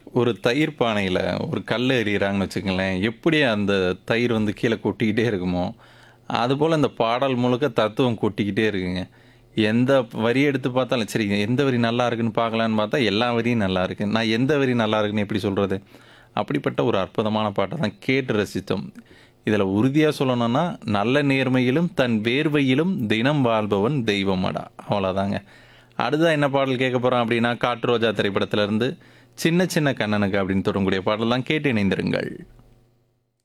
ஒரு தயிர் பானையில ஒரு கல் எறிகிறாங்கன்னு வச்சுக்கங்களேன், எப்படி அந்த தயிர் வந்து கீழ கொட்டிக்கிட்டே இருக்குமோ, அதுபோல இந்த பாடல் முழுக்க தத்துவம் கொட்டிக்கிட்டே இருக்குங்க. எந்த வரி எடுத்து பார்த்தாலும், சரி எந்த வரி நல்லா இருக்குன்னு பார்க்கலான்னு பார்த்தா, எல்லா வரியும் நல்லா இருக்கு. நான் எந்த வரி நல்லா இருக்குன்னு எப்படி சொல்றது? அப்படிப்பட்ட ஒரு அற்புதமான பாட்ட தான் கேட்டு ரசித்தோம். இதில உறுதியா சொல்லணும்னா, நல்ல நேர்மையிலும், தன் வேர்வையிலும் தினம் வாழ்பவன் தெய்வமடா. அவ்வளோதாங்க. அடுத்ததா என்ன பாடல் கேட்க போறோம் அப்படின்னா, காட்டு ரோஜா திரைப்படத்திலிருந்து, சின்ன சின்ன கண்ணனுக்கு அப்படின்னு தொடங்கக்கூடிய பாடல் தான் கேட்டு இணைந்திருங்கள்.